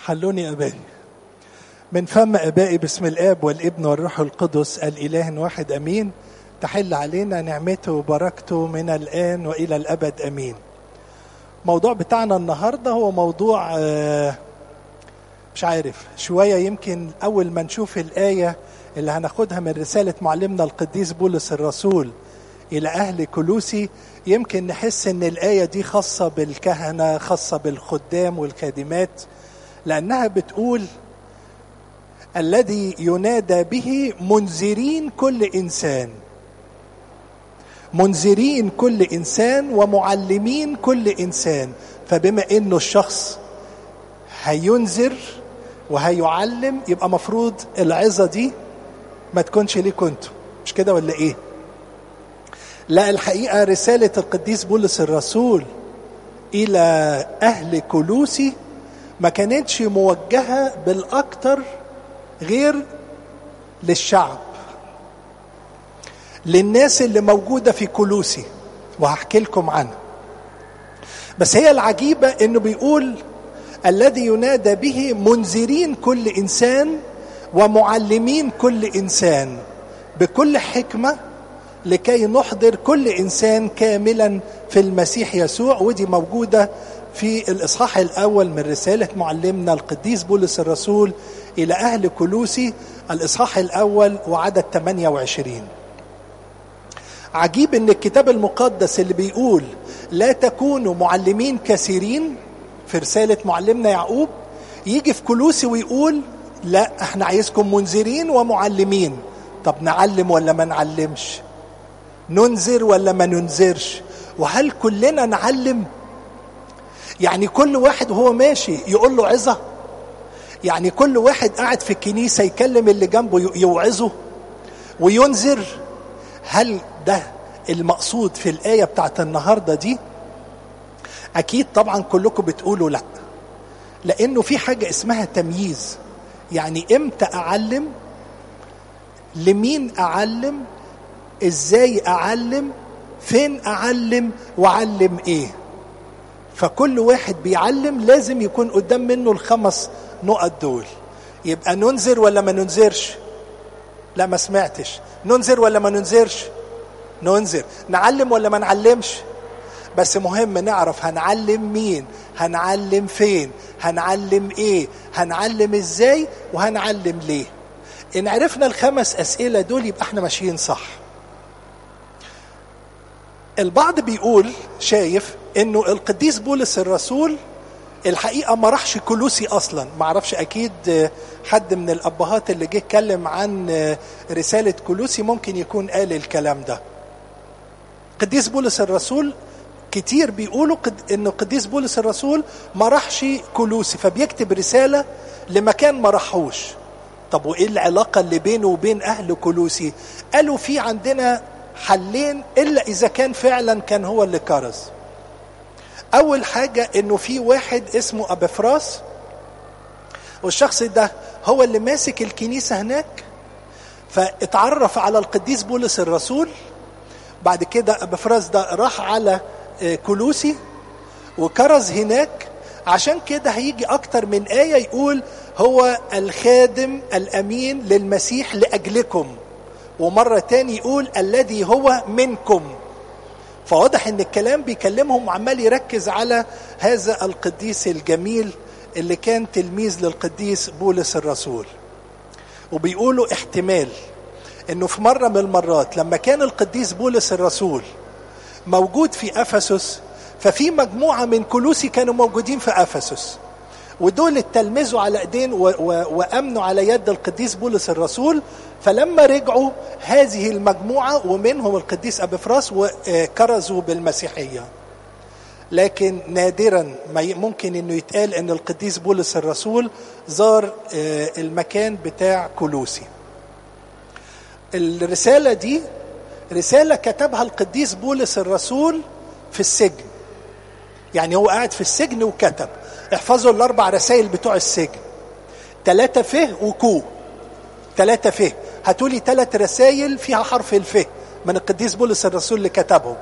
حلوني أبائي من فم أبائي باسم الآب والابن والروح القدس الإله واحد أمين تحل علينا نعمته وبركته من الآن وإلى الأبد أمين موضوع بتاعنا النهاردة هو موضوع آه، مش عارف شوية يمكن أول ما نشوف الآية اللي هناخدها من رسالة معلمنا القديس بولس الرسول إلى أهل كلوسي يمكن نحس إن الآية دي خاصة بالكهنة خاصة بالخدام والخادمات لأنها بتقول الذي ينادى به منذرين كل إنسان منذرين كل إنسان ومعلمين كل إنسان فبما إنه الشخص هينذر وهيعلم يبقى مفروض العظة دي ما تكونش ليكوا انتوا مش كده ولا ايه لا الحقيقة رسالة القديس بولس الرسول إلى أهل كلوسي ما كانتش موجهة بالأكتر غير للشعب للناس اللي موجودة في كلوسي وهحكي لكم عنها بس هي العجيبة انه بيقول الذي ينادى به منذرين كل انسان ومعلمين كل انسان بكل حكمه لكي نحضر كل انسان كاملا في المسيح يسوع ودي موجوده في الاصحاح الاول من رساله معلمنا القديس بولس الرسول الى اهل كلوسي الاصحاح الاول وعدد 28 عجيب ان الكتاب المقدس اللي بيقول لا تكونوا معلمين كثيرين في رسالة معلمنا يعقوب يجي في كلوسي ويقول لا احنا عايزكم منذرين ومعلمين طب نعلم ولا ما نعلمش ننذر ولا ما ننذرش وهل كلنا نعلم يعني كل واحد وهو ماشي يقول له عظة يعني كل واحد قاعد في الكنيسة يكلم اللي جنبه يوعظه وينذر هل ده المقصود في الآية بتاعت النهاردة دي أكيد طبعا كلكم بتقولوا لا لأنه في حاجة اسمها تمييز يعني إمتى أعلم لمين أعلم إزاي أعلم فين أعلم وأعلم إيه فكل واحد بيعلم لازم يكون قدام منه الخمس نقط دول يبقى ننذر ولا ما ننذرش لا ما سمعتش ننذر ولا ما ننذرش ننذر نعلم ولا ما نعلمش بس مهم نعرف هنعلم مين هنعلم فين هنعلم ايه هنعلم ازاي وهنعلم ليه ان عرفنا الخمس اسئله دول يبقى احنا ماشيين صح البعض بيقول شايف انه القديس بولس الرسول الحقيقه ما راحش كلوسي اصلا ما اعرفش اكيد حد من الابهات اللي جه اتكلم عن رساله كلوسي ممكن يكون قال الكلام ده قديس بولس الرسول كتير بيقولوا قد انه قديس بولس الرسول ما راحش كلوسي فبيكتب رساله لمكان ما راحوش طب وايه العلاقه اللي بينه وبين اهل كلوسي قالوا في عندنا حلين الا اذا كان فعلا كان هو اللي كرز اول حاجه انه في واحد اسمه ابفراس والشخص ده هو اللي ماسك الكنيسه هناك فاتعرف على القديس بولس الرسول بعد كده ابفراس ده راح على كلوسي وكرز هناك عشان كده هيجي اكتر من آية يقول هو الخادم الأمين للمسيح لأجلكم ومرة تاني يقول الذي هو منكم فواضح ان الكلام بيكلمهم وعمال يركز على هذا القديس الجميل اللي كان تلميذ للقديس بولس الرسول وبيقولوا احتمال انه في مرة من المرات لما كان القديس بولس الرسول موجود في افسس ففي مجموعه من كلوسي كانوا موجودين في افسس ودول اتلمذوا على ايدين و- و- وامنوا على يد القديس بولس الرسول فلما رجعوا هذه المجموعه ومنهم القديس ابفراس وكرزوا بالمسيحيه لكن نادرا ما ي- ممكن انه يتقال ان القديس بولس الرسول زار آه، المكان بتاع كلوسي الرساله دي رسالة كتبها القديس بولس الرسول في السجن يعني هو قاعد في السجن وكتب احفظوا الأربع رسائل بتوع السجن ثلاثة فه وكو ثلاثة فه هاتولي ثلاث رسائل فيها حرف الفه من القديس بولس الرسول اللي كتبهم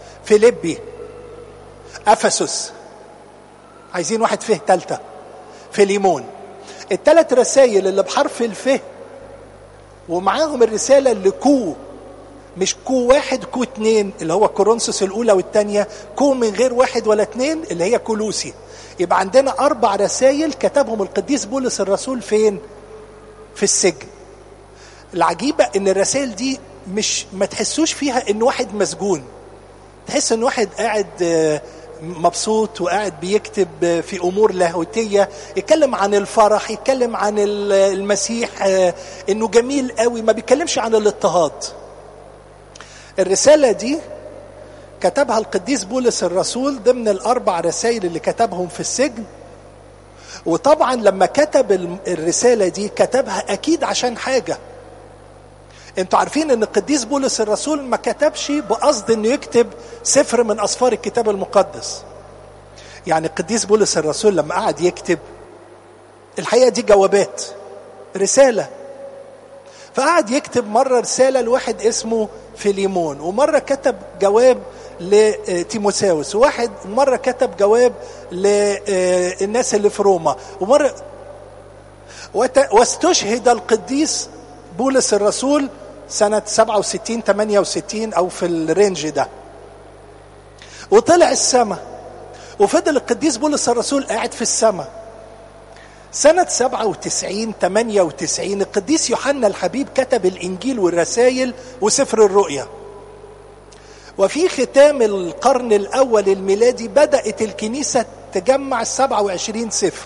فيليبي أفسس عايزين واحد فيه ثالثة فيليمون الثلاث رسائل اللي بحرف الف ومعاهم الرسالة اللي كو مش كو واحد كو اتنين اللي هو كورنثوس الأولى والثانية كو من غير واحد ولا اتنين اللي هي كولوسي يبقى عندنا أربع رسائل كتبهم القديس بولس الرسول فين؟ في السجن العجيبة إن الرسائل دي مش ما تحسوش فيها إن واحد مسجون تحس إن واحد قاعد آه، مبسوط وقاعد بيكتب آه، في أمور لاهوتية يتكلم عن الفرح يتكلم عن ال- المسيح آه، إنه جميل قوي ما بيتكلمش عن الاضطهاد الرسالة دي كتبها القديس بولس الرسول ضمن الأربع رسائل اللي كتبهم في السجن وطبعا لما كتب الم- الرسالة دي كتبها أكيد عشان حاجة انتوا عارفين ان القديس بولس الرسول ما كتبش بقصد انه يكتب سفر من اسفار الكتاب المقدس يعني القديس بولس الرسول لما قعد يكتب الحقيقه دي جوابات رساله فقعد يكتب مره رساله لواحد اسمه فيليمون ومره كتب جواب لتيموساوس وواحد مره كتب جواب للناس اللي في روما ومره وت- واستشهد القديس بولس الرسول سنة 67 68 أو في الرينج ده وطلع السماء وفضل القديس بولس الرسول قاعد في السماء سنة 97 98 القديس يوحنا الحبيب كتب الإنجيل والرسائل وسفر الرؤيا وفي ختام القرن الأول الميلادي بدأت الكنيسة تجمع 27 سفر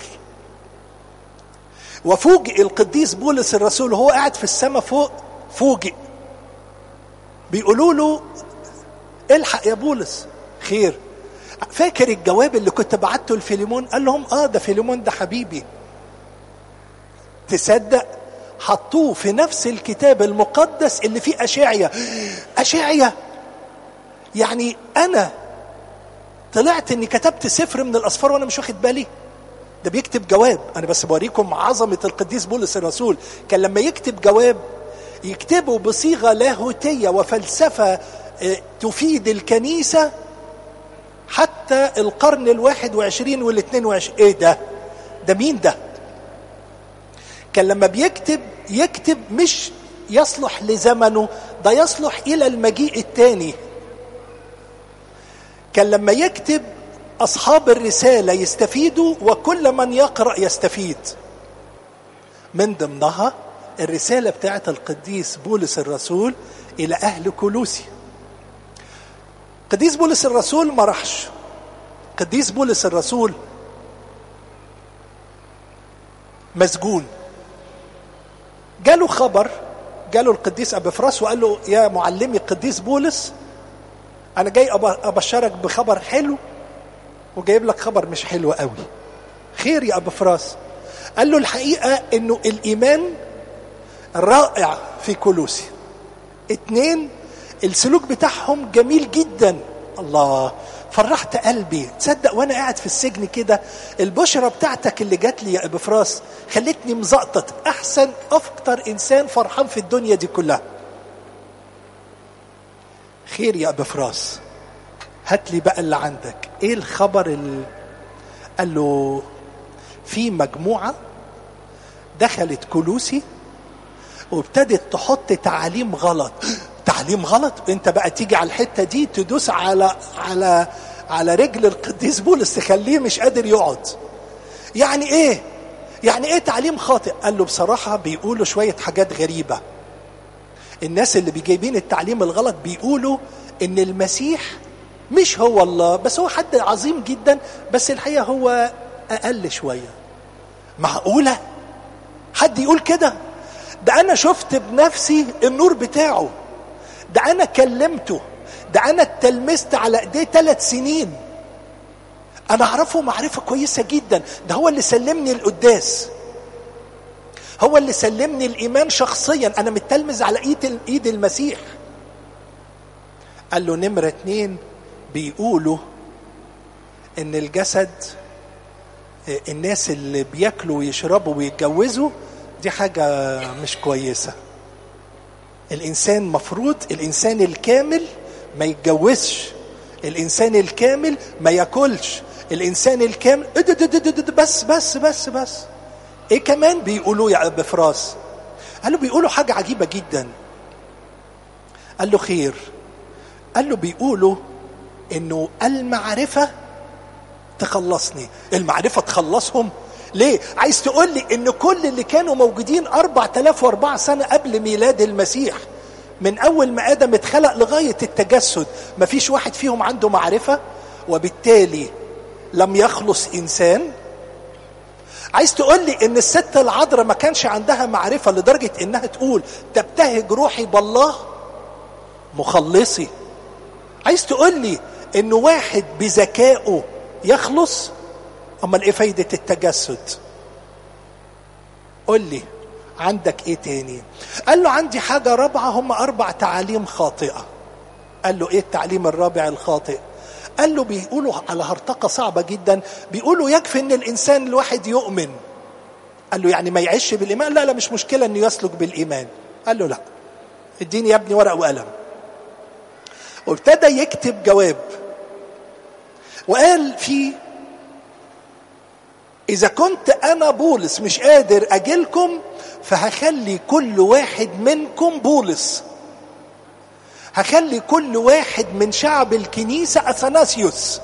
وفوجئ القديس بولس الرسول وهو قاعد في السماء فوق فوجئ بيقولوا له الحق يا بولس خير فاكر الجواب اللي كنت بعته لفيليمون قال لهم اه ده فيليمون ده حبيبي تصدق حطوه في نفس الكتاب المقدس اللي فيه أشعية أشعية يعني أنا طلعت إني كتبت سفر من الأسفار وأنا مش واخد بالي ده بيكتب جواب أنا بس بوريكم عظمة القديس بولس الرسول كان لما يكتب جواب يكتبه بصيغة لاهوتية وفلسفة آه، تفيد الكنيسة حتى القرن الواحد وعشرين والاثنين وعشرين ايه ده ده مين ده كان لما بيكتب يكتب مش يصلح لزمنه ده يصلح الى المجيء الثاني كان لما يكتب اصحاب الرساله يستفيدوا وكل من يقرا يستفيد من ضمنها الرساله بتاعت القديس بولس الرسول الى اهل كولوسي قديس بولس الرسول ما راحش قديس بولس الرسول مسجون جاله خبر جاله القديس ابفراس وقال له يا معلمي القديس بولس انا جاي أب- ابشرك بخبر حلو وجايب لك خبر مش حلو قوي خير يا ابفراس قال له الحقيقه انه الايمان رائع في كولوسي اتنين السلوك بتاعهم جميل جدا الله فرحت قلبي تصدق وانا قاعد في السجن كده البشرة بتاعتك اللي جات لي يا ابو فراس خلتني مزقطط احسن اكتر انسان فرحان في الدنيا دي كلها خير يا ابو فراس هات لي بقى اللي عندك ايه الخبر اللي قال له في مجموعة دخلت كلوسي وابتدت تحط تعاليم غلط تعليم غلط انت بقى تيجي على الحته دي تدوس على على على رجل القديس بولس تخليه مش قادر يقعد يعني ايه يعني ايه تعليم خاطئ قال له بصراحه بيقولوا شويه حاجات غريبه الناس اللي بيجيبين التعليم الغلط بيقولوا ان المسيح مش هو الله بس هو حد عظيم جدا بس الحقيقه هو اقل شويه معقوله حد يقول كده ده انا شفت بنفسي النور بتاعه ده انا كلمته ده انا اتلمست على ايديه ثلاث سنين انا اعرفه معرفه كويسه جدا ده هو اللي سلمني القداس هو اللي سلمني الايمان شخصيا انا متلمذ على ايد ايد المسيح قال له نمره اتنين بيقولوا ان الجسد الناس اللي بياكلوا ويشربوا ويتجوزوا دي حاجه مش كويسه الانسان مفروض الانسان الكامل ما يتجوزش الانسان الكامل ما ياكلش الانسان الكامل إد- إد- إد- إد- بس بس بس بس ايه كمان بيقولوا يا ابو فراس قال له بيقولوا حاجه عجيبه جدا قال له خير قال له بيقولوا انه المعرفه تخلصني المعرفه تخلصهم ليه عايز تقول لي ان كل اللي كانوا موجودين 4004 سنه قبل ميلاد المسيح من اول ما ادم اتخلق لغايه التجسد مفيش واحد فيهم عنده معرفه وبالتالي لم يخلص انسان عايز تقول لي ان الست العذراء ما كانش عندها معرفه لدرجه انها تقول تبتهج روحي بالله مخلصي عايز تقول لي ان واحد بذكائه يخلص امال ايه فايده التجسد قول لي عندك ايه تاني قال له عندي حاجه رابعه هم اربع تعاليم خاطئه قال له ايه التعليم الرابع الخاطئ قال له بيقولوا على هرطقه صعبه جدا بيقولوا يكفي ان الانسان الواحد يؤمن قال له يعني ما يعيش بالايمان لا لا مش مشكله انه يسلك بالايمان قال له لا اديني يا ابني ورق وقلم وابتدى يكتب جواب وقال فيه إذا كنت أنا بولس مش قادر أجيلكم فهخلي كل واحد منكم بولس هخلي كل واحد من شعب الكنيسة أثناسيوس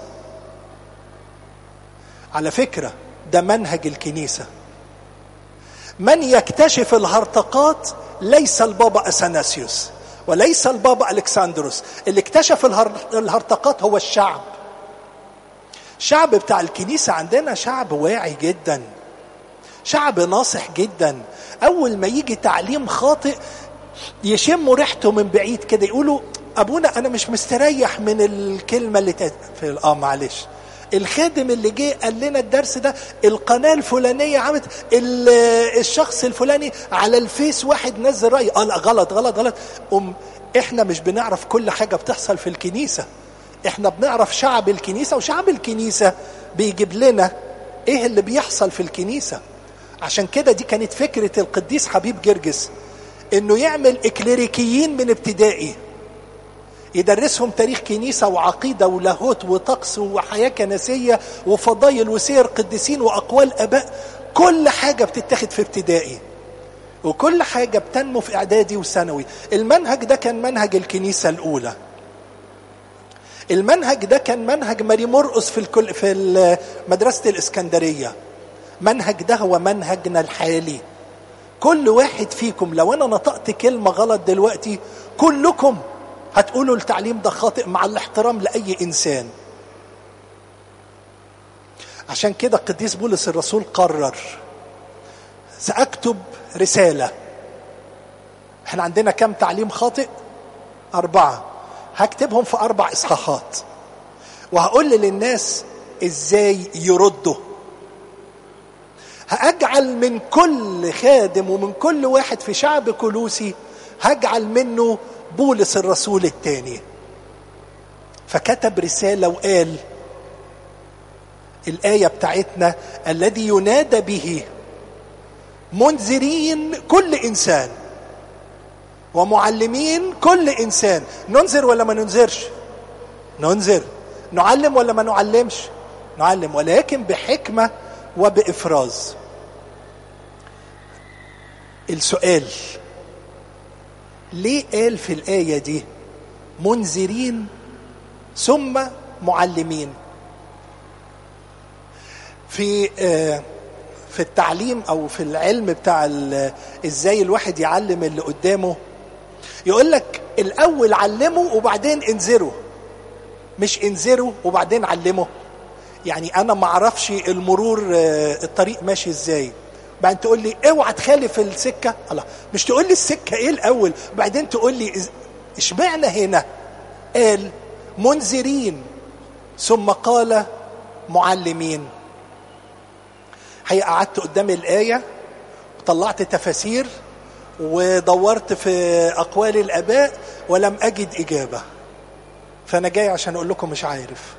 على فكرة ده منهج الكنيسة من يكتشف الهرطقات ليس البابا أثناسيوس وليس البابا ألكسندروس اللي اكتشف الهر- الهرطقات هو الشعب الشعب بتاع الكنيسة عندنا شعب واعي جدا شعب ناصح جدا أول ما يجي تعليم خاطئ يشموا ريحته من بعيد كده يقولوا أبونا أنا مش مستريح من الكلمة اللي تت... في آه معلش الخادم اللي جه قال لنا الدرس ده القناة الفلانية عملت ال- الشخص الفلاني على الفيس واحد نزل رأي اه لا غلط غلط غلط أم احنا مش بنعرف كل حاجة بتحصل في الكنيسة احنا بنعرف شعب الكنيسة وشعب الكنيسة بيجيب لنا ايه اللي بيحصل في الكنيسة عشان كده دي كانت فكرة القديس حبيب جرجس انه يعمل اكليريكيين من ابتدائي يدرسهم تاريخ كنيسة وعقيدة ولاهوت وطقس وحياة كنسية وفضايل وسير قديسين وأقوال أباء كل حاجة بتتاخد في ابتدائي وكل حاجة بتنمو في إعدادي وثانوي المنهج ده كان منهج الكنيسة الأولى المنهج ده كان منهج ماري مرقس في الكل في ال- مدرسة الإسكندرية منهج ده هو منهجنا الحالي كل واحد فيكم لو أنا نطقت كلمة غلط دلوقتي كلكم هتقولوا التعليم ده خاطئ مع الاحترام لأي إنسان عشان كده القديس بولس الرسول قرر سأكتب رسالة احنا عندنا كم تعليم خاطئ أربعة هكتبهم في أربع إصحاحات وهقول للناس إزاي يردوا هأجعل من كل خادم ومن كل واحد في شعب كلوسي هجعل منه بولس الرسول الثاني فكتب رسالة وقال الآية بتاعتنا الذي ينادى به منذرين كل إنسان ومعلمين كل إنسان ننذر ولا ما ننذرش ننذر نعلم ولا ما نعلمش نعلم ولكن بحكمة وبإفراز السؤال ليه قال في الآية دي منذرين ثم معلمين في آه في التعليم او في العلم بتاع ازاي الواحد يعلم اللي قدامه يقول لك الاول علمه وبعدين انذره مش انذره وبعدين علمه يعني انا ما اعرفش المرور آه الطريق ماشي ازاي بعدين تقول لي اوعى تخالف السكه الله مش تقول لي السكه ايه الاول بعدين تقول لي اشمعنى هنا قال منذرين ثم قال معلمين هي قعدت قدام الآية وطلعت تفاسير ودورت في أقوال الآباء ولم أجد إجابة فأنا جاي عشان أقول لكم مش عارف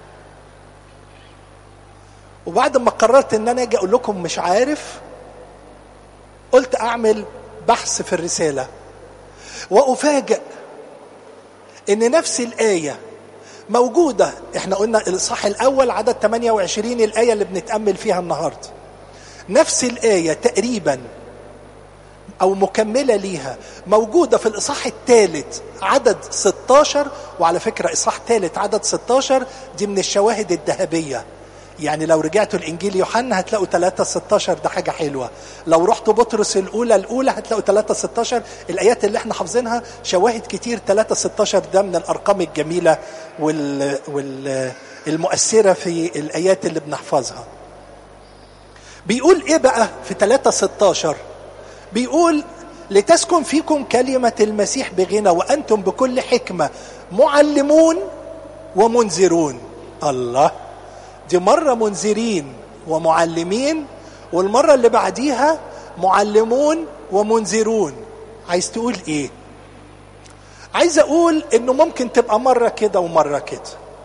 وبعد ما قررت ان انا اجي اقول لكم مش عارف قلت اعمل بحث في الرساله وافاجئ ان نفس الايه موجودة احنا قلنا الإصحاح الأول عدد 28 الآية اللي بنتأمل فيها النهاردة نفس الآية تقريبا أو مكملة ليها موجودة في الإصحاح الثالث عدد 16 وعلى فكرة إصحاح ثالث عدد 16 دي من الشواهد الذهبية يعني لو رجعتوا الانجيل يوحنا هتلاقوا 3 16 ده حاجه حلوه لو رحتوا بطرس الاولى الاولى هتلاقوا 3 16 الايات اللي احنا حافظينها شواهد كتير 3 16 ده من الارقام الجميله وال والمؤثره في الايات اللي بنحفظها بيقول ايه بقى في 3 16 بيقول لتسكن فيكم كلمه المسيح بغنى وانتم بكل حكمه معلمون ومنذرون الله دي مرة منذرين ومعلمين والمرة اللي بعديها معلمون ومنذرون عايز تقول ايه عايز اقول انه ممكن تبقى مرة كده ومرة كده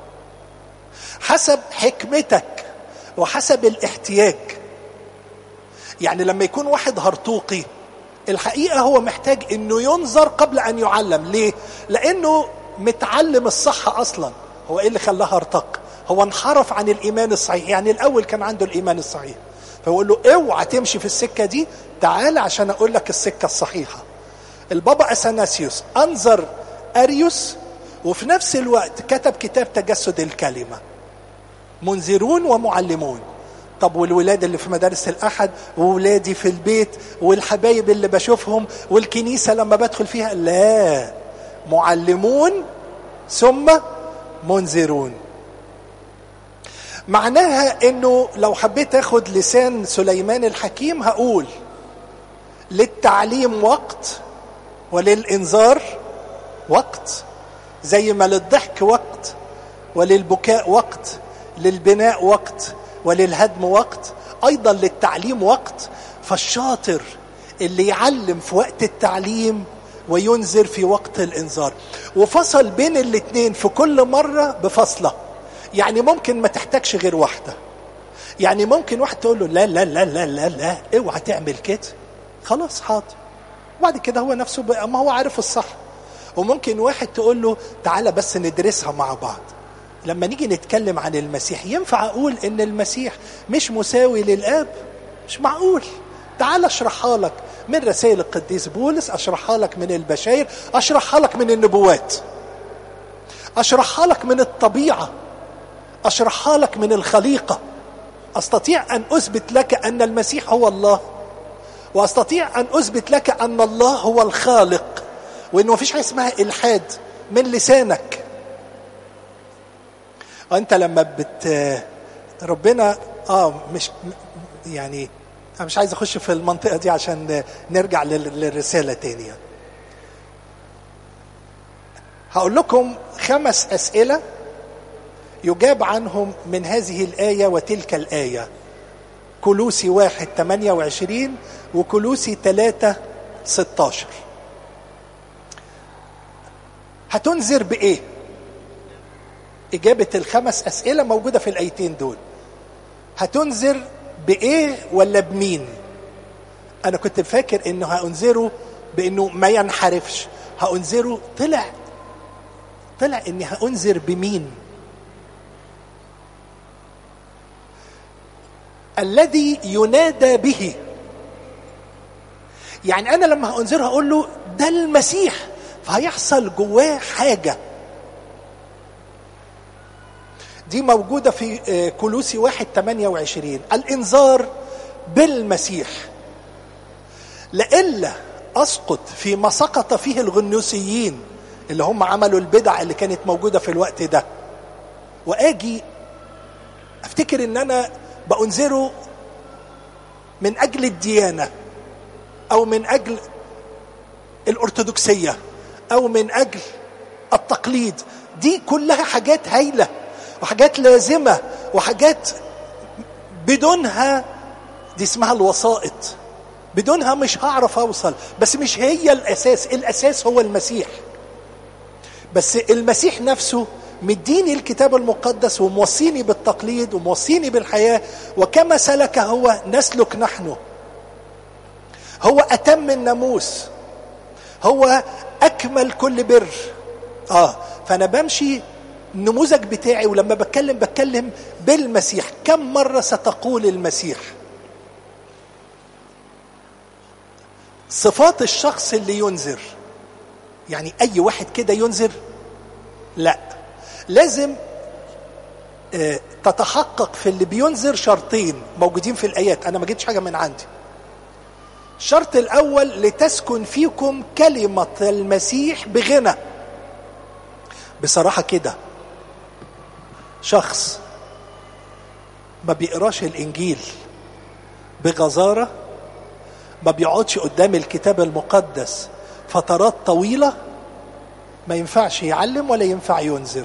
حسب حكمتك وحسب الاحتياج يعني لما يكون واحد هرطوقي الحقيقة هو محتاج انه ينظر قبل ان يعلم ليه لانه متعلم الصح اصلا هو ايه اللي خلاه هرطق هو انحرف عن الايمان الصحيح يعني الاول كان عنده الايمان الصحيح فيقول له اوعى تمشي في السكه دي تعال عشان اقول لك السكه الصحيحه البابا اثناسيوس انظر اريوس وفي نفس الوقت كتب كتاب تجسد الكلمه منذرون ومعلمون طب والولاد اللي في مدارس الاحد وولادي في البيت والحبايب اللي بشوفهم والكنيسه لما بدخل فيها لا معلمون ثم منذرون معناها انه لو حبيت اخد لسان سليمان الحكيم هقول للتعليم وقت وللانذار وقت زي ما للضحك وقت وللبكاء وقت للبناء وقت وللهدم وقت ايضا للتعليم وقت فالشاطر اللي يعلم في وقت التعليم وينذر في وقت الانذار وفصل بين الاثنين في كل مره بفصله يعني ممكن ما تحتاجش غير واحدة يعني ممكن واحد تقول له لا لا لا لا لا لا اوعى تعمل كده خلاص حاضر وبعد كده هو نفسه بقى ما هو عارف الصح وممكن واحد تقول له تعالى بس ندرسها مع بعض لما نيجي نتكلم عن المسيح ينفع اقول ان المسيح مش مساوي للاب مش معقول تعال اشرحها لك من رسائل القديس بولس اشرحها لك من البشاير اشرحها لك من النبوات اشرحها لك من الطبيعه اشرحها لك من الخليقه استطيع ان اثبت لك ان المسيح هو الله واستطيع ان اثبت لك ان الله هو الخالق وانه مفيش حاجه اسمها الحاد من لسانك وانت لما بت ربنا اه مش يعني انا مش عايز اخش في المنطقه دي عشان نرجع للرساله تانية هقول لكم خمس اسئله يجاب عنهم من هذه الآية وتلك الآية كلوسي واحد ثمانية وعشرين وكلوسي ثلاثة ستاشر هتنذر بإيه؟ إجابة الخمس أسئلة موجودة في الآيتين دول هتنذر بإيه ولا بمين؟ أنا كنت فاكر إنه هأنذره بإنه ما ينحرفش هأنذره طلع طلع إني هأنذر بمين؟ الذي ينادى به يعني انا لما هانذره هقول له ده المسيح فهيحصل جواه حاجه دي موجودة في كلوسي واحد 28 الإنذار بالمسيح لئلا أسقط فيما سقط فيه الغنوسيين اللي هم عملوا البدع اللي كانت موجودة في الوقت ده وآجي أفتكر إن أنا بأنذره من أجل الديانة أو من أجل الأرثوذكسية أو من أجل التقليد دي كلها حاجات هايلة وحاجات لازمة وحاجات بدونها دي اسمها الوسائط بدونها مش هعرف أوصل بس مش هي الأساس الأساس هو المسيح بس المسيح نفسه مديني الكتاب المقدس وموصيني بالتقليد وموصيني بالحياة وكما سلك هو نسلك نحن هو أتم الناموس هو أكمل كل بر آه فأنا بمشي النموذج بتاعي ولما بتكلم بتكلم بالمسيح كم مرة ستقول المسيح صفات الشخص اللي ينذر يعني أي واحد كده ينذر لا لازم آه، تتحقق في اللي بينذر شرطين موجودين في الآيات أنا ما جبتش حاجة من عندي الشرط الأول لتسكن فيكم كلمة المسيح بغنى بصراحة كده شخص ما بيقراش الإنجيل بغزارة ما بيقعدش قدام الكتاب المقدس فترات طويلة ما ينفعش يعلم ولا ينفع ينذر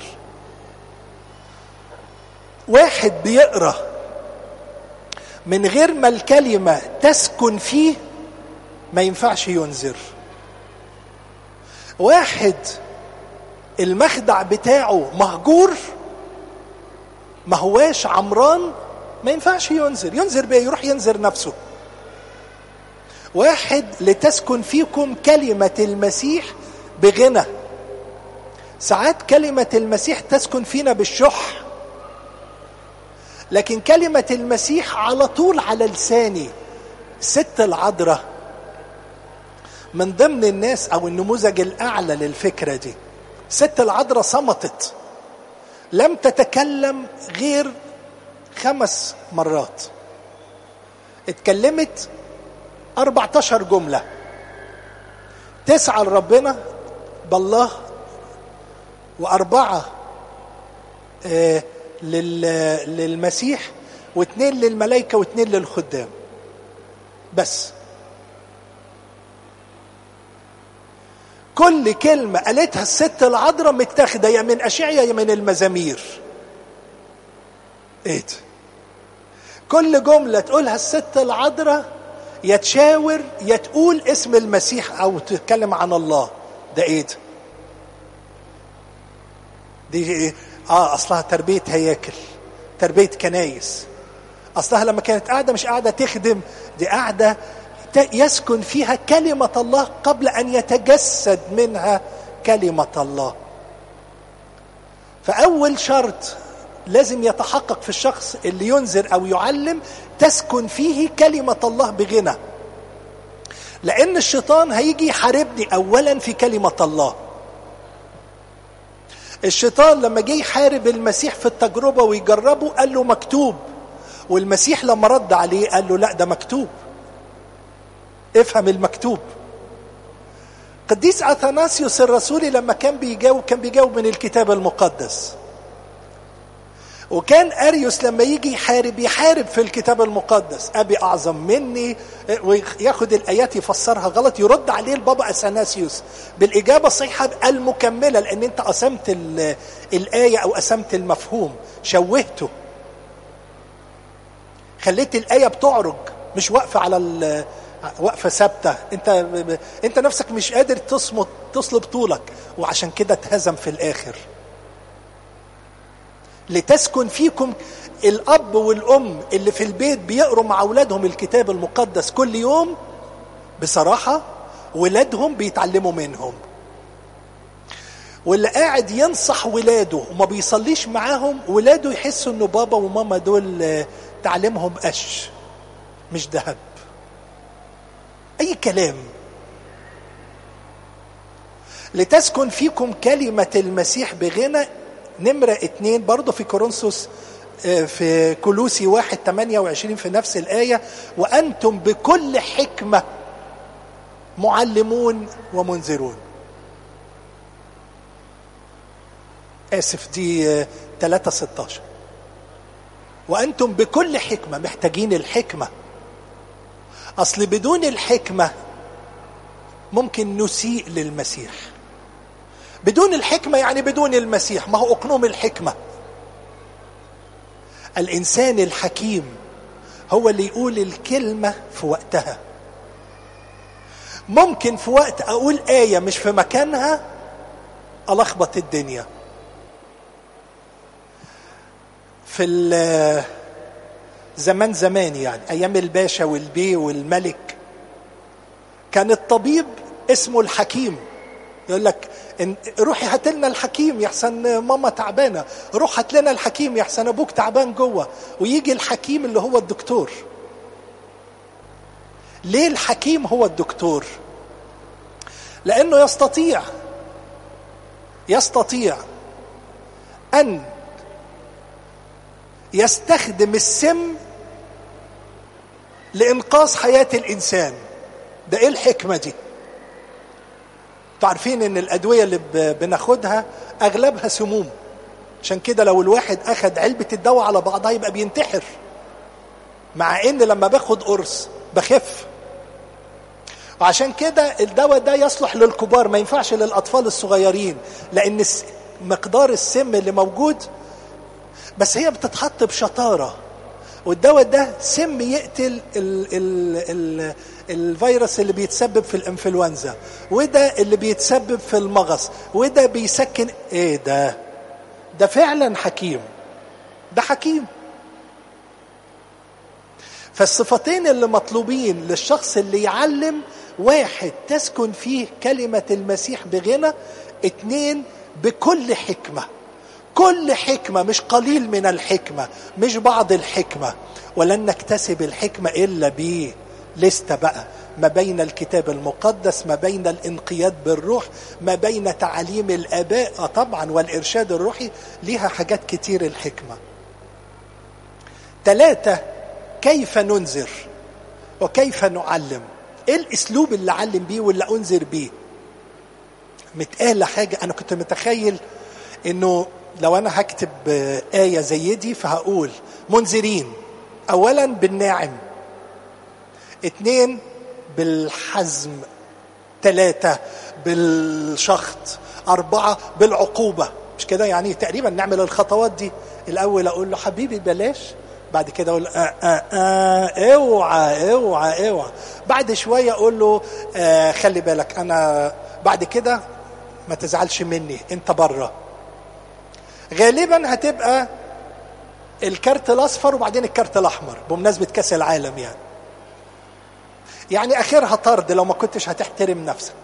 واحد بيقرا من غير ما الكلمة تسكن فيه ما ينفعش ينذر واحد المخدع بتاعه مهجور ما هواش عمران ما ينفعش ينذر ينذر بيه يروح ينذر نفسه واحد لتسكن فيكم كلمة المسيح بغنى ساعات كلمة المسيح تسكن فينا بالشح لكن كلمة المسيح على طول على لساني الست العذراء من ضمن الناس او النموذج الاعلى للفكره دي ست العذراء صمتت لم تتكلم غير خمس مرات اتكلمت 14 جمله تسعه لربنا بالله واربعه آه للمسيح واثنين للملائكه واثنين للخدام بس كل كلمة قالتها الست العذراء متاخدة يا من أشعيا يا من المزامير ايه ده كل جملة تقولها الست العذراء يا تشاور يا تقول اسم المسيح أو تتكلم عن الله ده ايه ده دي ايه اه اصلها تربية هياكل تربية كنايس اصلها لما كانت قاعدة مش قاعدة تخدم دي قاعدة يسكن فيها كلمة الله قبل أن يتجسد منها كلمة الله فأول شرط لازم يتحقق في الشخص اللي ينذر أو يعلم تسكن فيه كلمة الله بغنى لأن الشيطان هيجي يحاربني أولا في كلمة الله الشيطان لما جه يحارب المسيح في التجربة ويجربه قال له مكتوب والمسيح لما رد عليه قال له لا ده مكتوب افهم المكتوب قديس اثناسيوس الرسولي لما كان بيجاوب كان بيجاوب من الكتاب المقدس وكان اريوس لما يجي يحارب يحارب في الكتاب المقدس ابي اعظم مني وياخد الايات يفسرها غلط يرد عليه البابا اثناسيوس بالاجابه الصحيحه المكمله لان انت قسمت الايه او قسمت المفهوم شوهته خليت الايه بتعرج مش واقفه على واقفه ثابته انت انت نفسك مش قادر تصمت تصلب طولك وعشان كده اتهزم في الاخر لتسكن فيكم الاب والام اللي في البيت بيقروا مع اولادهم الكتاب المقدس كل يوم بصراحه ولادهم بيتعلموا منهم واللي قاعد ينصح ولاده وما بيصليش معاهم ولاده يحسوا انه بابا وماما دول تعليمهم قش مش ذهب أي كلام لتسكن فيكم كلمة المسيح بغنى نمرة اتنين برضه في كورنثوس آه، في كلوسي واحد تمانية وعشرين في نفس الآية وأنتم بكل حكمة معلمون ومنذرون آسف دي 3 آه، 16 وأنتم بكل حكمة محتاجين الحكمة اصل بدون الحكمه ممكن نسيء للمسيح بدون الحكمه يعني بدون المسيح ما هو اقنوم الحكمه الانسان الحكيم هو اللي يقول الكلمه في وقتها ممكن في وقت اقول ايه مش في مكانها الخبط الدنيا في زمان زمان يعني ايام الباشا والبي والملك كان الطبيب اسمه الحكيم يقول لك إن روحي هات لنا الحكيم يحسن ماما تعبانه روح هات لنا الحكيم يحسن ابوك تعبان جوه ويجي الحكيم اللي هو الدكتور ليه الحكيم هو الدكتور لانه يستطيع يستطيع ان يستخدم السم لانقاذ حياه الانسان ده ايه الحكمه دي انتوا عارفين ان الادويه اللي بناخدها اغلبها سموم عشان كده لو الواحد اخد علبه الدواء على بعضها يبقى بينتحر مع ان لما باخد قرص بخف وعشان كده الدواء ده يصلح للكبار ما ينفعش للاطفال الصغيرين لان مقدار السم اللي موجود بس هي بتتحط بشطاره والدواء ده سم يقتل ال ال ال الفيروس اللي بيتسبب في الانفلونزا وده اللي بيتسبب في المغص وده بيسكن ايه ده ده فعلا حكيم ده حكيم فالصفتين اللي مطلوبين للشخص اللي يعلم واحد تسكن فيه كلمة المسيح بغنى اتنين بكل حكمة كل حكمة مش قليل من الحكمة مش بعض الحكمة ولن نكتسب الحكمة إلا بيه لستة بقى ما بين الكتاب المقدس ما بين الانقياد بالروح ما بين تعاليم الآباء آه طبعا والإرشاد الروحي ليها حاجات كتير الحكمة ثلاثة كيف ننذر وكيف نعلم ايه الاسلوب اللي اعلم بيه واللي انذر بيه متقالة حاجة انا كنت متخيل انه لو انا هكتب آية زي دي فهقول منذرين اولا بالناعم اتنين بالحزم ثلاثة بالشخط أربعة بالعقوبة مش كده يعني تقريبا نعمل الخطوات دي الأول أقول له حبيبي بلاش بعد كده اقول آه آه آه اوعى اوعى اوعى بعد شويه اقول له آه خلي بالك انا بعد كده ما تزعلش مني انت بره غالبا هتبقى الكارت الاصفر وبعدين الكارت الاحمر بمناسبه كاس العالم يعني يعني اخرها طرد لو ما كنتش هتحترم نفسك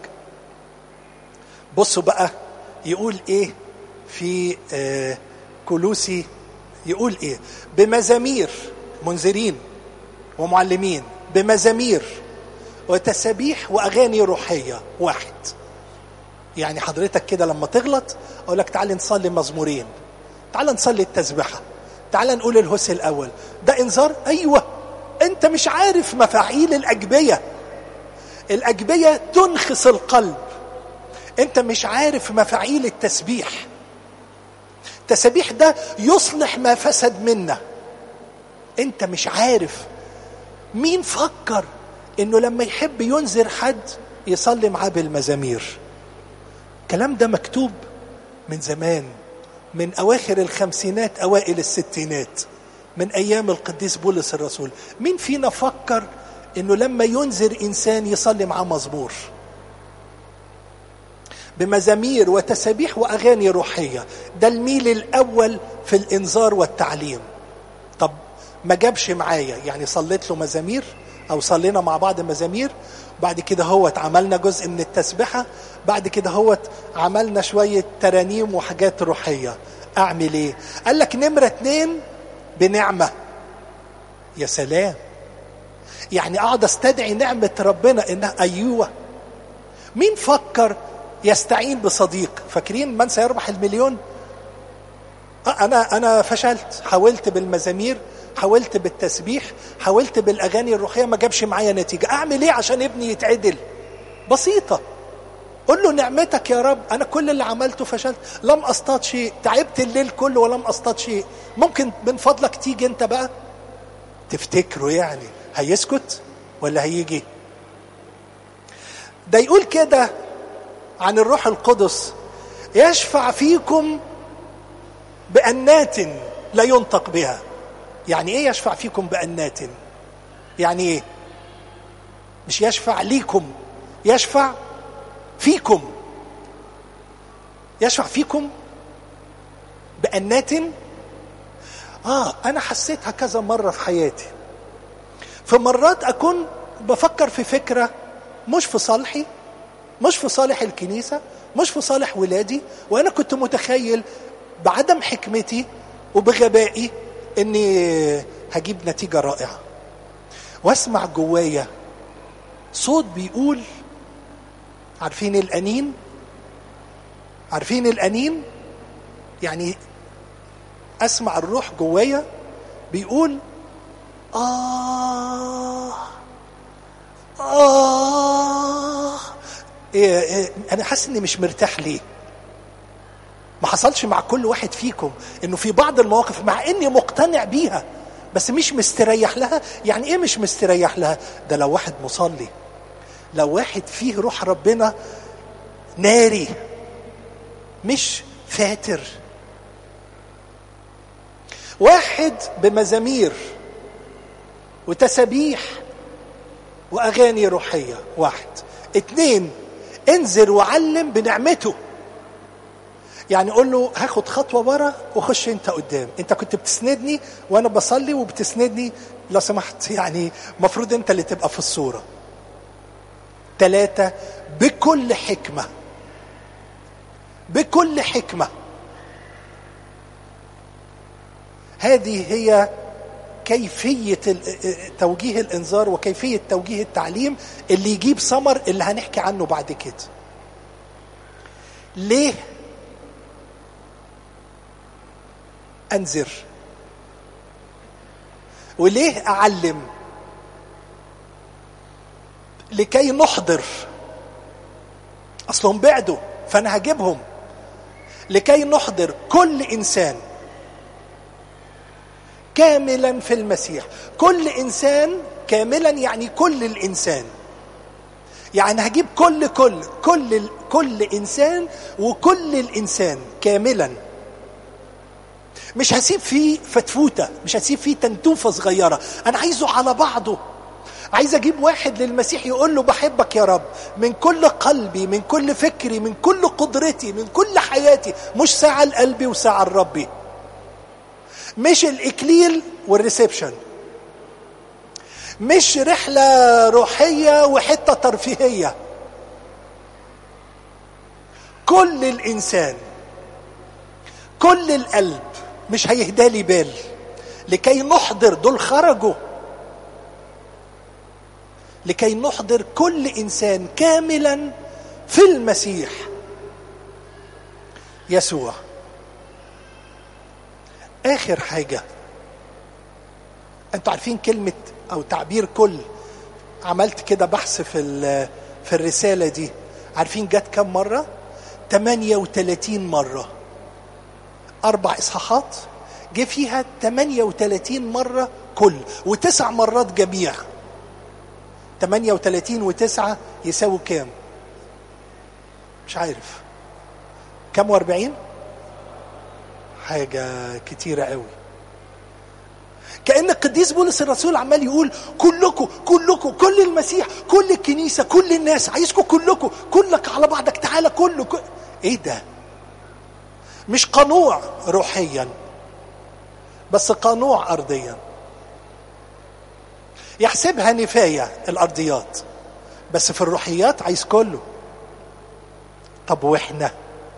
بصوا بقى يقول ايه في آه كلوسي يقول ايه بمزامير منذرين ومعلمين بمزامير وتسابيح واغاني روحيه واحد يعني حضرتك كده لما تغلط اقول لك تعالى نصلي مزمورين تعالى نصلي التسبيحه تعالى نقول الهس الاول ده انذار ايوه انت مش عارف مفاعيل الاجبيه الاجبيه تنخس القلب انت مش عارف مفاعيل التسبيح التسبيح ده يصلح ما فسد منا انت مش عارف مين فكر انه لما يحب ينذر حد يصلي معاه بالمزامير الكلام ده مكتوب من زمان من اواخر الخمسينات اوائل الستينات من ايام القديس بولس الرسول مين فينا فكر انه لما ينذر انسان يصلي معاه مزمور بمزامير وتسابيح واغاني روحيه ده الميل الاول في الانذار والتعليم طب ما جابش معايا يعني صليت له مزامير او صلينا مع بعض مزامير بعد كده هو عملنا جزء من التسبحه بعد كده هو عملنا شويه ترانيم وحاجات روحيه اعمل ايه قال لك نمره اتنين بنعمه يا سلام يعني اقعد استدعي نعمه ربنا انها ايوه مين فكر يستعين بصديق فاكرين من سيربح المليون انا انا فشلت حاولت بالمزامير حاولت بالتسبيح حاولت بالاغاني الروحيه ما جابش معايا نتيجه اعمل ايه عشان ابني يتعدل بسيطه قول له نعمتك يا رب انا كل اللي عملته فشلت لم اصطاد شيء تعبت الليل كله ولم اصطاد شيء ممكن من فضلك تيجي انت بقى تفتكره يعني هيسكت ولا هيجي ده يقول كده عن الروح القدس يشفع فيكم بأنات لا ينطق بها يعني ايه يشفع فيكم بأنات يعني ايه مش يشفع ليكم يشفع فيكم يشفع فيكم بأنات اه انا حسيتها كذا مرة في حياتي في مرات اكون بفكر في فكرة مش في صالحي مش في صالح الكنيسة مش في صالح ولادي وانا كنت متخيل بعدم حكمتي وبغبائي اني هجيب نتيجه رائعه واسمع جوايا صوت بيقول عارفين الانين عارفين الانين يعني اسمع الروح جوايا بيقول آه آه إيه إيه أنا حاسس إني مش مرتاح ليه؟ ما حصلش مع كل واحد فيكم إنه في بعض المواقف مع إني مقتنع بيها بس مش مستريح لها، يعني إيه مش مستريح لها؟ ده لو واحد مصلي لو واحد فيه روح ربنا ناري مش فاتر واحد بمزامير وتسابيح واغاني روحيه واحد اتنين انزل وعلم بنعمته يعني قول له هاخد خطوه ورا وخش انت قدام انت كنت بتسندني وانا بصلي وبتسندني لو سمحت يعني المفروض انت اللي تبقى في الصوره ثلاثه بكل حكمه بكل حكمه هذه هي كيفية توجيه الإنذار وكيفية توجيه التعليم اللي يجيب ثمر اللي هنحكي عنه بعد كده ليه أنذر وليه أعلم لكي نحضر أصلهم بعدوا فأنا هجيبهم لكي نحضر كل إنسان كاملا في المسيح كل انسان كاملا يعني كل الانسان يعني هجيب كل كل كل كل انسان وكل الانسان كاملا مش هسيب فيه فتفوته مش هسيب فيه تنتوفه صغيره انا عايزه على بعضه عايز اجيب واحد للمسيح يقول له بحبك يا رب من كل قلبي من كل فكري من كل قدرتي من كل حياتي مش ساعه لقلبي وساعه لربي مش الاكليل والريسبشن مش رحله روحيه وحته ترفيهيه كل الانسان كل القلب مش هيهدى لي بال لكي نحضر دول خرجوا لكي نحضر كل انسان كاملا في المسيح يسوع اخر حاجه انتوا عارفين كلمه او تعبير كل عملت كده بحث في في الرساله دي عارفين جت كم مره 38 مره اربع اصحاحات جه فيها 38 مره كل وتسع مرات جميع 38 و9 يساوي كام مش عارف كام و40 حاجة كتيرة قوي كأن القديس بولس الرسول عمال يقول كلكم كلكم كل المسيح كل الكنيسة كل الناس عايزكم كلكم كلك على بعضك تعالى كله كل... ايه ده مش قنوع روحيا بس قنوع ارضيا يحسبها نفاية الارضيات بس في الروحيات عايز كله طب واحنا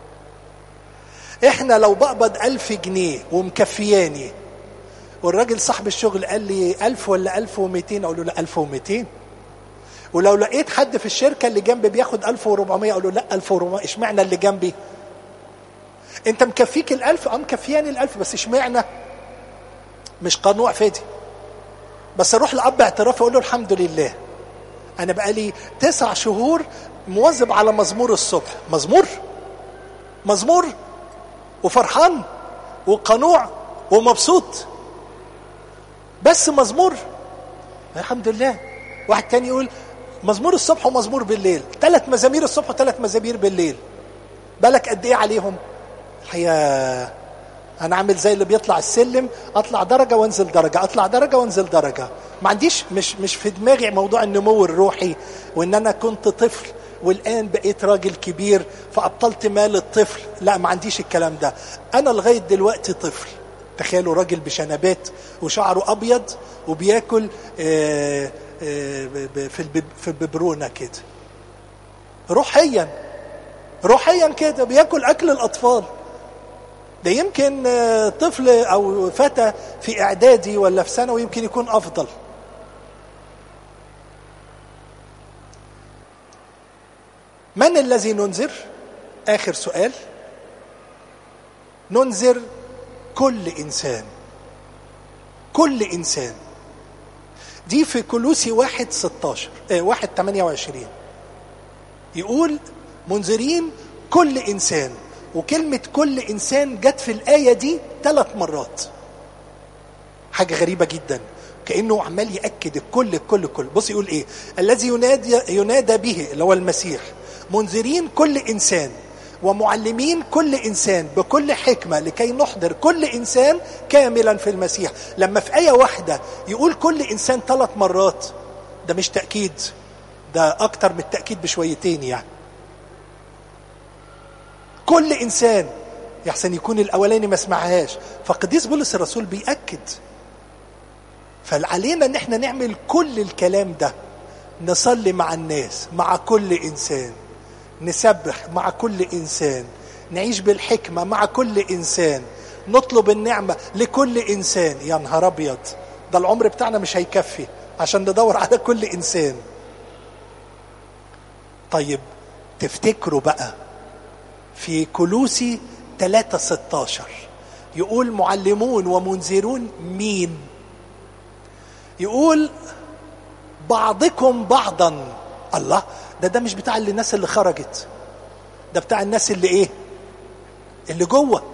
احنا لو بقبض ألف جنيه ومكفياني والراجل صاحب الشغل قال لي ألف ولا ألف ومئتين أقول له لا ألف ومئتين ولو لقيت حد في الشركة اللي جنبي بياخد ألف وربعمية أقول له لا ألف وربعمية اشمعنى اللي جنبي انت مكفيك الألف اه مكفياني الألف بس اشمعنى مش قنوع فادي بس اروح لأب اعتراف اقول له الحمد لله انا بقالي تسع شهور مواظب على مزمور الصبح مزمور مزمور وفرحان وقنوع ومبسوط بس مزمور الحمد لله واحد تاني يقول مزمور الصبح ومزمور بالليل ثلاث مزامير الصبح وثلاث مزامير بالليل بالك قد ايه عليهم الحقيقه انا عامل زي اللي بيطلع السلم اطلع درجه وانزل درجه اطلع درجه وانزل درجه ما عنديش مش مش في دماغي موضوع النمو الروحي وان انا كنت طفل والان بقيت راجل كبير فابطلت مال الطفل لا ما عنديش الكلام ده انا لغايه دلوقتي طفل تخيلوا راجل بشنبات وشعره ابيض وبياكل آه، آه، ب- ب- في البب- في الببرونه كده روحيا روحيا كده بياكل اكل الاطفال ده يمكن آه، طفل او فتى في اعدادي ولا في ثانوي يمكن يكون افضل من الذي ننذر اخر سؤال ننذر كل انسان كل انسان دي في كلوسي واحد 16 اه واحد 28 يقول منذرين كل انسان وكلمة كل انسان جت في الآية دي ثلاث مرات حاجة غريبة جدا كأنه عمال يأكد الكل الكل الكل بص يقول ايه الذي ينادي ينادى به اللي هو المسيح منذرين كل انسان ومعلمين كل انسان بكل حكمه لكي نحضر كل انسان كاملا في المسيح لما في ايه واحده يقول كل انسان ثلاث مرات ده مش تاكيد ده اكتر من التاكيد بشويتين يعني كل انسان يحسن يكون الاولاني ما سمعهاش فقديس بولس الرسول بيأكد فعلينا ان احنا نعمل كل الكلام ده نصلي مع الناس مع كل انسان نسبح مع كل انسان نعيش بالحكمه مع كل انسان نطلب النعمه لكل انسان يا نهار ابيض ده العمر بتاعنا مش هيكفي عشان ندور على كل انسان طيب تفتكروا بقى في كلوسي 3 16 يقول معلمون ومنذرون مين يقول بعضكم بعضا الله ده ده مش بتاع الناس اللي خرجت ده بتاع الناس اللي ايه اللي جوه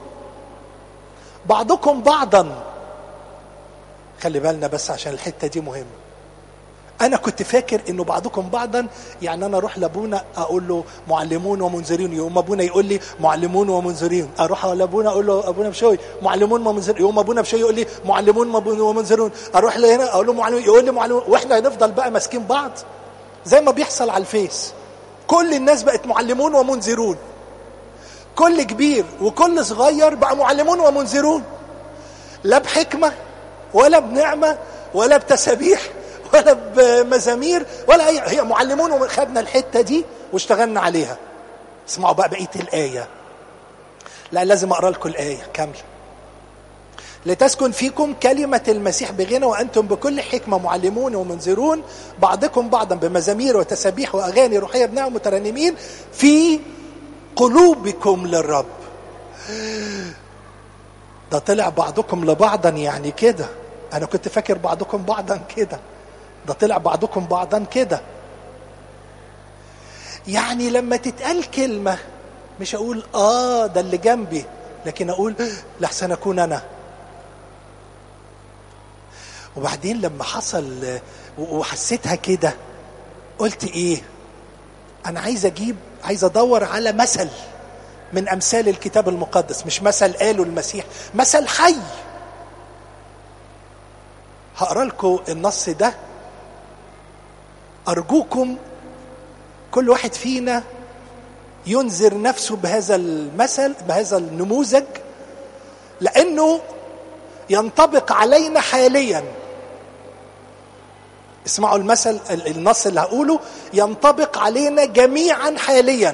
بعضكم بعضا خلي بالنا بس عشان الحته دي مهمه انا كنت فاكر انه بعضكم بعضا يعني انا اروح لابونا اقول له معلمون ومنذرين يقوم ابونا يقول لي معلمون ومنذرين اروح لابونا اقول له ابونا بشوي معلمون ومنذرين يقوم ابونا بشوي يقول لي معلمون ومنذرون اروح لهنا اقول له معلمون يقول لي معلمون واحنا هنفضل بقى ماسكين بعض زي ما بيحصل على الفيس كل الناس بقت معلمون ومنذرون كل كبير وكل صغير بقى معلمون ومنذرون لا بحكمه ولا بنعمه ولا بتسابيح ولا بمزامير ولا اي هي معلمون وخدنا الحته دي واشتغلنا عليها اسمعوا بقى بقيه الايه لا لازم اقرا لكم الايه كامله لتسكن فيكم كلمة المسيح بغنى وأنتم بكل حكمة معلمون ومنذرون بعضكم بعضا بمزامير وتسابيح وأغاني روحية بناء مترنمين في قلوبكم للرب ده طلع بعضكم لبعضا يعني كده أنا كنت فاكر بعضكم بعضا كده ده طلع بعضكم بعضا كده يعني لما تتقال كلمة مش أقول آه ده اللي جنبي لكن أقول لحسن أكون أنا وبعدين لما حصل وحسيتها كده قلت ايه انا عايز اجيب عايز ادور على مثل من امثال الكتاب المقدس مش مثل قاله المسيح مثل حي هقرا لكم النص ده ارجوكم كل واحد فينا ينذر نفسه بهذا المثل بهذا النموذج لانه ينطبق علينا حاليا اسمعوا المثل النص اللي هقوله ينطبق علينا جميعا حاليا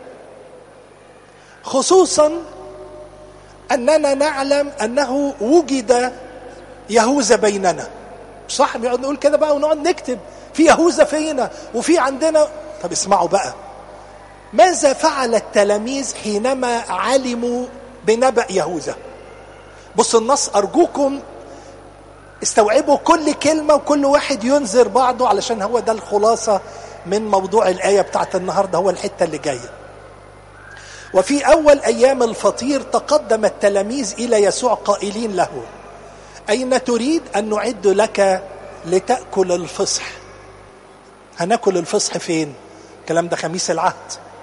خصوصا اننا نعلم انه وجد يهوذا بيننا صح بنقعد نقول كده بقى ونقعد نكتب في يهوذا فينا وفي عندنا طب اسمعوا بقى ماذا فعل التلاميذ حينما علموا بنبأ يهوذا بص النص أرجوكم استوعبوا كل كلمة وكل واحد ينذر بعضه علشان هو ده الخلاصة من موضوع الآية بتاعت النهاردة هو الحتة اللي جاية وفي أول أيام الفطير تقدم التلاميذ إلى يسوع قائلين له أين تريد أن نعد لك لتأكل الفصح هناكل الفصح فين الكلام ده خميس العهد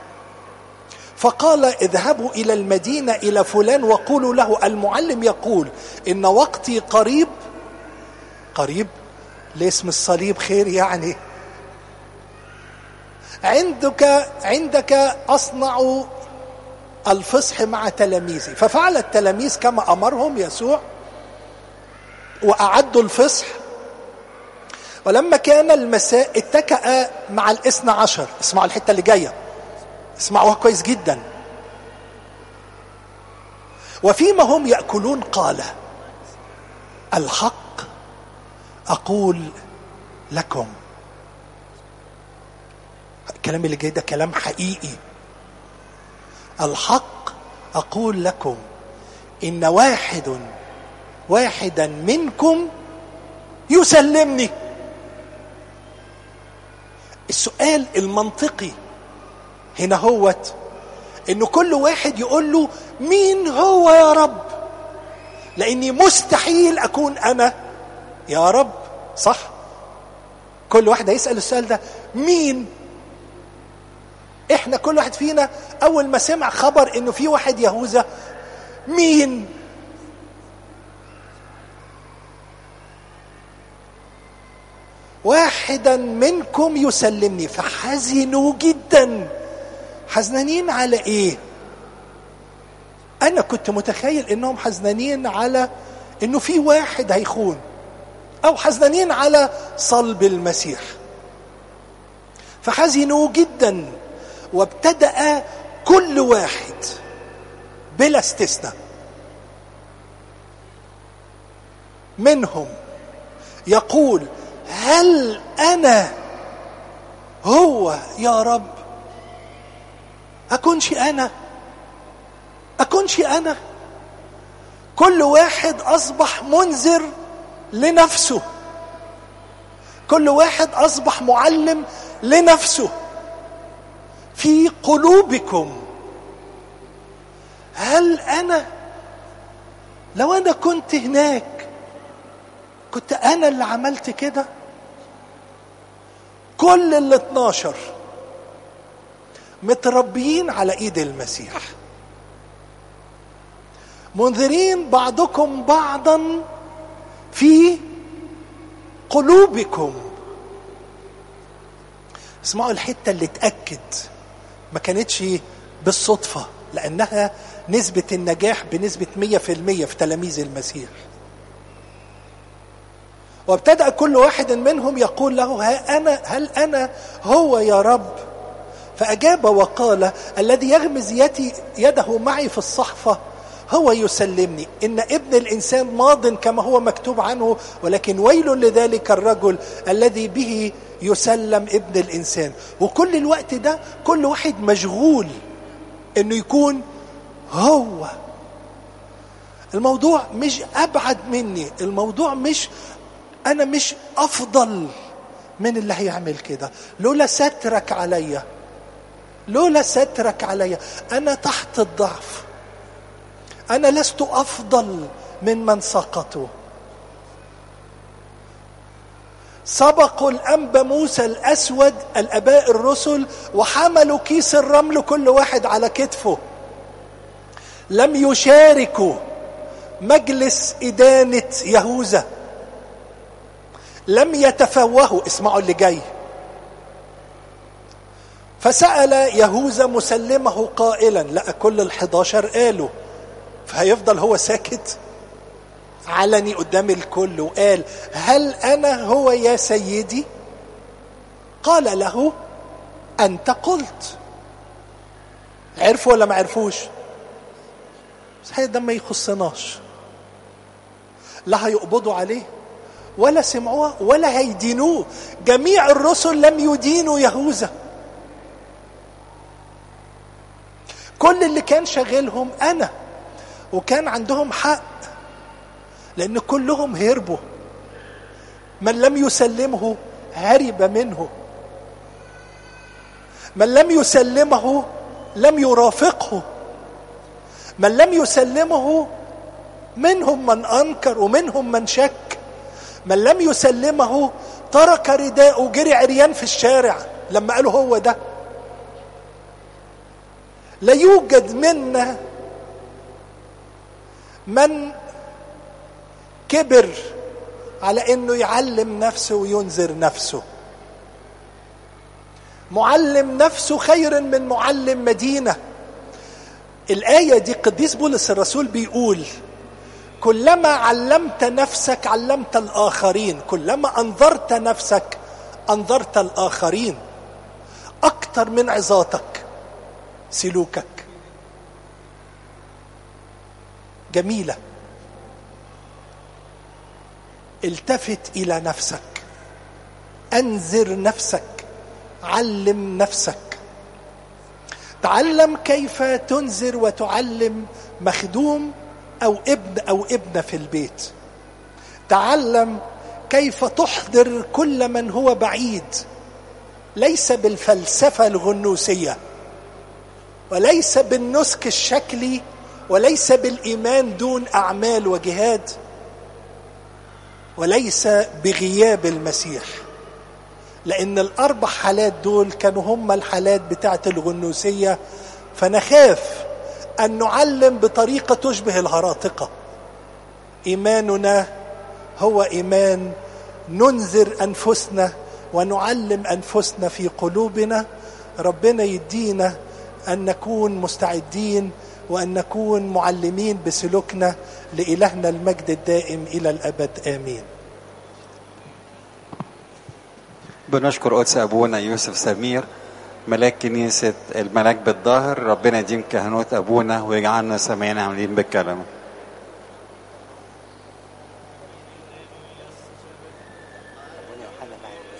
فقال اذهبوا الى المدينه الى فلان وقولوا له المعلم يقول ان وقتي قريب قريب لاسم الصليب خير يعني عندك عندك اصنع الفصح مع تلاميذي ففعل التلاميذ كما امرهم يسوع واعدوا الفصح ولما كان المساء اتكأ مع الاثنى عشر اسمعوا الحته اللي جايه اسمعوها كويس جدا وفيما هم ياكلون قال الحق اقول لكم الكلام اللي جاي ده كلام حقيقي الحق اقول لكم ان واحد واحدا منكم يسلمني السؤال المنطقي هنا هوت انه كل واحد يقول له مين هو يا رب لاني مستحيل اكون انا يا رب صح كل واحد هيسال السؤال ده مين احنا كل واحد فينا اول ما سمع خبر انه في واحد يهوذا مين واحدا منكم يسلمني فحزنوا جدا حزنانين على ايه انا كنت متخيل انهم حزنانين على انه في واحد هيخون او حزنانين على صلب المسيح فحزنوا جدا وابتدا كل واحد بلا استثناء منهم يقول هل انا هو يا رب اكونش انا اكونش انا كل واحد اصبح منذر لنفسه كل واحد اصبح معلم لنفسه في قلوبكم هل انا لو انا كنت هناك كنت انا اللي عملت كده كل ال 12 متربيين على ايد المسيح منذرين بعضكم بعضا في قلوبكم اسمعوا الحته اللي اتاكد ما كانتش بالصدفه لانها نسبه النجاح بنسبه 100% في تلاميذ المسيح وابتدا كل واحد منهم يقول له ها انا هل انا هو يا رب فاجاب وقال الذي يغمز يدي يده معي في الصحفه هو يسلمني ان ابن الانسان ماض كما هو مكتوب عنه ولكن ويل لذلك الرجل الذي به يسلم ابن الانسان وكل الوقت ده كل واحد مشغول انه يكون هو الموضوع مش ابعد مني الموضوع مش انا مش افضل من اللي هيعمل كده لولا سترك عليا لولا سترك عليا انا تحت الضعف انا لست افضل من من سقطوا سبقوا الانب موسى الاسود الاباء الرسل وحملوا كيس الرمل كل واحد على كتفه لم يشاركوا مجلس ادانه يهوذا لم يتفوهوا اسمعوا اللي جاي فسأل يهوذا مسلمه قائلا لا كل الحداشر قالوا فهيفضل هو ساكت علني قدام الكل وقال هل أنا هو يا سيدي قال له أنت قلت عرفوا ولا ما عرفوش صحيح ده ما يخصناش لا هيقبضوا عليه ولا سمعوها ولا هيدينوه جميع الرسل لم يدينوا يهوذا كل اللي كان شاغلهم انا وكان عندهم حق لان كلهم هربوا من لم يسلمه هرب منه من لم يسلمه لم يرافقه من لم يسلمه منهم من انكر ومنهم من شك من لم يسلمه ترك رداءه وجري عريان في الشارع لما قالوا هو ده لا يوجد منا من كبر على انه يعلم نفسه وينذر نفسه معلم نفسه خير من معلم مدينه الايه دي قديس بولس الرسول بيقول كلما علمت نفسك علمت الاخرين كلما انذرت نفسك انذرت الاخرين اكتر من عظاتك سلوكك جميله التفت الى نفسك انذر نفسك علم نفسك تعلم كيف تنذر وتعلم مخدوم او ابن او ابنه في البيت تعلم كيف تحضر كل من هو بعيد ليس بالفلسفه الغنوسيه وليس بالنسك الشكلي وليس بالايمان دون اعمال وجهاد وليس بغياب المسيح لان الاربع حالات دول كانوا هم الحالات بتاعه الغنوسيه فنخاف ان نعلم بطريقه تشبه الهراطقه ايماننا هو ايمان ننذر انفسنا ونعلم انفسنا في قلوبنا ربنا يدينا ان نكون مستعدين وان نكون معلمين بسلوكنا لالهنا المجد الدائم الى الابد امين بنشكر قدس ابونا يوسف سمير ملاك كنيسة الملاك بالظاهر ربنا يديم كهنوت ابونا ويجعلنا سامعين عاملين بالكلمه